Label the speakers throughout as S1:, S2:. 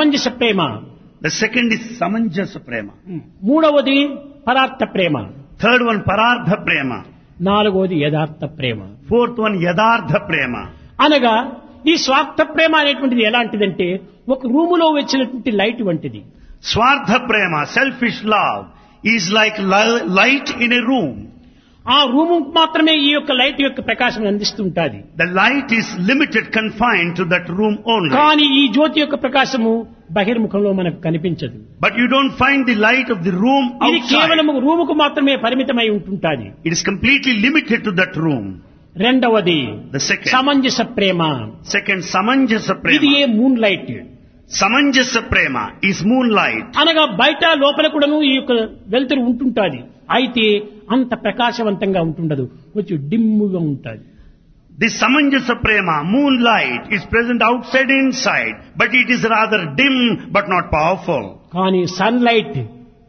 S1: సమంజస Prema
S2: The second is Samanjasa Prema.
S1: మూడవది పరార్థ ప్రేమ
S2: Third one, Parardha Prema.
S1: నాలుగవది యథార్థ ప్రేమ
S2: Fourth one, Yadardha Prema.
S1: అనగా ఈ స్వార్థ ప్రేమ అనేటువంటిది ఎలాంటిదంటే ఒక రూములో వచ్చినటువంటి లైట్ వంటిది
S2: Swardha Prema, selfish love, is like li- light in a room.
S1: ఆ రూము మాత్రమే ఈ యొక్క లైట్ యొక్క ప్రకాశం అందిస్తుంటాది
S2: The light is limited, confined to that room only.
S1: కానీ ఈ జ్యోతి యొక్క ప్రకాశము బహిర్ముఖంలో మనకు కనిపించదు
S2: But you don't find the light of the room
S1: ఇది
S2: outside.
S1: కేవలం రూముకు మాత్రమే పరిమితమై ఉంటుంటాది
S2: It is completely limited to that room.
S1: రెండవది
S2: The second.
S1: సమంజస ప్రేమ
S2: Second, Samanjasa
S1: ఇది
S2: Prema.
S1: A moon light
S2: Samanjasa Prema is moonlight.
S1: అనగా బయట లోపల కూడాను ఈ యొక్క వెలుతురు ఉంటుంటాది అయితే అంత ప్రకాశవంతంగా ఉంటుండదు కొంచెం డిమ్ముగా ఉంటుంది
S2: This Samanjasa Prema, moonlight, is present outside and inside, but it is rather dim but not powerful.
S1: కానీ సన్లైట్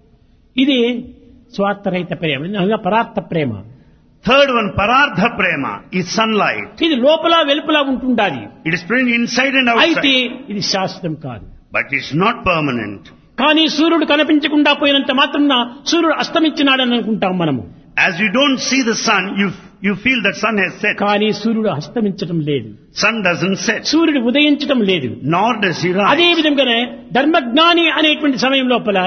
S1: ఇది స్వార్థరహిత ప్రేమ అనగా పరార్థ ప్రేమ
S2: Third one, Parardha Prema, is sunlight.
S1: ఇది లోపల వెలుపల ఉంటుండాలి
S2: It is present inside and
S1: అయితే
S2: outside,
S1: ఇది శాశ్వతం కాదు
S2: but it's not permanent.
S1: కానీ సూర్యుడు కనిపించకుండా పోయినంత మాత్రం సూర్యుడు అస్తమించినాడని అనుకుంటాం మనము
S2: As you don't see the sun, you, you feel that sun has set.
S1: కానీ సూర్యుడు అస్తమించడం లేదు
S2: Sun doesn't set,
S1: సూర్యుడు ఉదయించడం లేదు
S2: nor does he
S1: అదే
S2: rise.
S1: విధంగానే ధర్మజ్ఞాని అనేటువంటి సమయం లోపల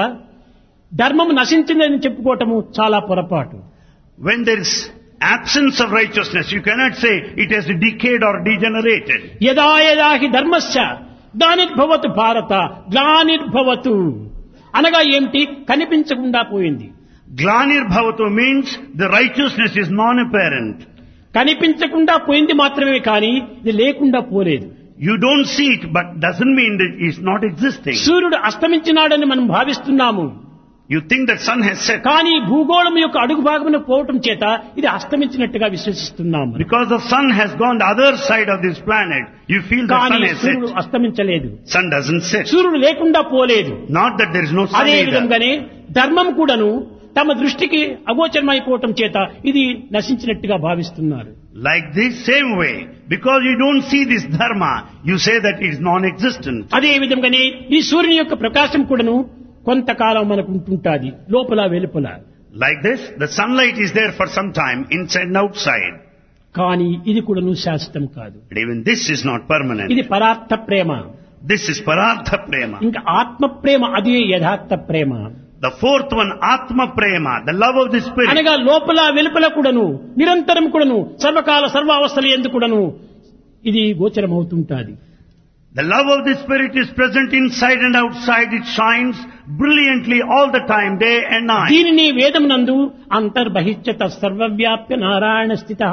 S1: ధర్మము నశించిందని చెప్పుకోవటము చాలా పొరపాటు
S2: When there is absence of righteousness, you cannot say it has decayed or degenerated.
S1: యదా యదా హి ధర్మస్య గ్లానిర్భవతు భారత గ్లానిర్భవతు అనగా ఏమిటి కనిపించకుండా పోయింది
S2: Glanir Bhavatu means the righteousness is non-apparent.
S1: కనిపించకుండా పోయింది మాత్రమే కానీ ఇది లేకుండా పోలేదు
S2: You don't see it, but doesn't mean that it's not existing.
S1: సూర్యుడు అస్తమించినాడని మనం భావిస్తున్నాము
S2: You think that sun has set.
S1: కానీ భూగోళం యొక్క అడుగు భాగమున పోవటం చేత ఇది అస్తమించినట్టుగా విశ్వసిస్తున్నాము
S2: Because the sun has gone the other side of this planet, you feel the
S1: కానీ
S2: sun has
S1: సూర్యుడు
S2: set.
S1: అస్తమించలేదు
S2: Sun doesn't set.
S1: సూర్యుడు లేకుండా పోలేదు
S2: Not that there is no sun
S1: అదే
S2: either.
S1: విధంగానే ధర్మం కూడాను తమ దృష్టికి అగోచరమైపోవటం చేత ఇది నశించినట్టుగా భావిస్తున్నారు
S2: Like this same way, because you don't see this dharma, you say that it is non-existent.
S1: అదే విధంగానే ఈ సూర్యుని యొక్క ప్రకాశం కూడాను కొంతకాలం మనకు ఉంటుంటాది లోపల వెలుపల
S2: Like this, the sunlight is there for some time, inside and outside.
S1: కానీ ఇది కూడాను శాశ్వతం కాదు
S2: But even this is not permanent.
S1: ఇది పరార్థ ప్రేమ
S2: This is Parartha Prema.
S1: ఇంకా ఆత్మ ప్రేమ అదే యథార్థ ప్రేమ
S2: The fourth one, Atma Prema, the love of the Spirit.
S1: అనగా లోపల వెలుపల కూడాను నిరంతరం కూడాను సర్వకాల సర్వావస్థలు ఎందు కూడాను ఇది గోచరమవుతుంటాది
S2: The love of the Spirit is present inside and outside. It shines brilliantly all the time, day and night.
S1: దీనిని వేదమునందు అంతర్బహిష్యత సర్వవ్యాప్య నారాయణ స్థిత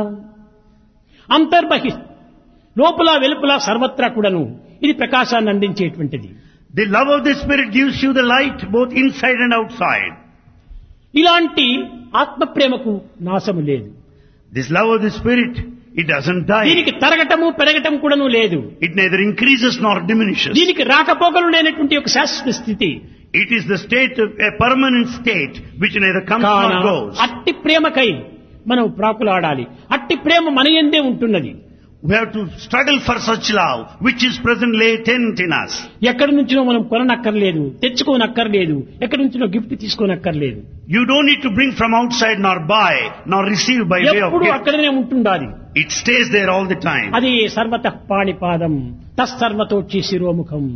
S1: అంతర్బహి లోపల వెలుపల సర్వత్రా కూడాను ఇది ప్రకాశాన్ని అందించేటువంటిది
S2: The love of the Spirit gives you the light both inside and outside.
S1: ఇలాంటి ఆత్మ ప్రేమకు నాశము లేదు
S2: This love of the Spirit, it doesn't die.
S1: దీనికి తరగటము పెరగటం కూడాను లేదు
S2: It neither increases nor diminishes.
S1: దీనికి రాకపోకలు లేనటువంటి ఒక శాశ్వత స్థితి
S2: It is the state of a permanent state which neither comes
S1: కాన
S2: nor goes.
S1: అట్టి ప్రేమకై మనం ప్రాకులాడాలి అట్టి ప్రేమ మన ఎందే ఉంటున్నది
S2: We have to struggle for such love which is present latent in us.
S1: ఎక్కడి నుంచినో మనం కొననక్కర్లేదు తెచ్చుకోనక్కర్లేదు ఎక్కడి నుంచినో గిఫ్ట్ తీసుకోనక్కర్లేదు
S2: You don't need to bring from outside nor buy nor receive by way of
S1: ఎప్పుడు
S2: gift.
S1: అక్కడనే ఉంటుండాలి
S2: It stays there all the time.
S1: అది సర్వత పాణిపాదం తస్సర్వతోచి శిరోముఖం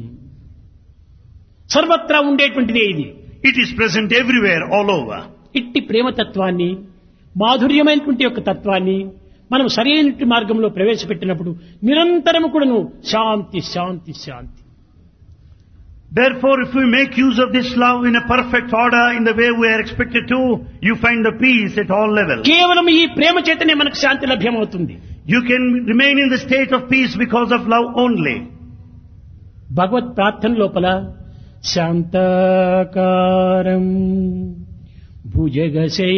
S1: సర్వత్రా ఉండేటువంటిదే ఇది
S2: It is present everywhere, all over.
S1: ఇట్టి ప్రేమతత్వాన్ని మాధుర్యమైనటువంటి యొక్క తత్వాన్ని మనం సరైన మార్గంలో ప్రవేశపెట్టినప్పుడు నిరంతరం కూడాను శాంతి శాంతి శాంతి
S2: Therefore, if we make use of this love in a perfect order, in the way we are expected to, you find the peace at all levels.
S1: కేవలం ఈ ప్రేమ చేతనే మనకు శాంతి లభ్యమవుతుంది
S2: You can remain in the state of peace because of love only.
S1: భగవత్ ప్రార్థన లోపల శాంతాకారం భుజగశయ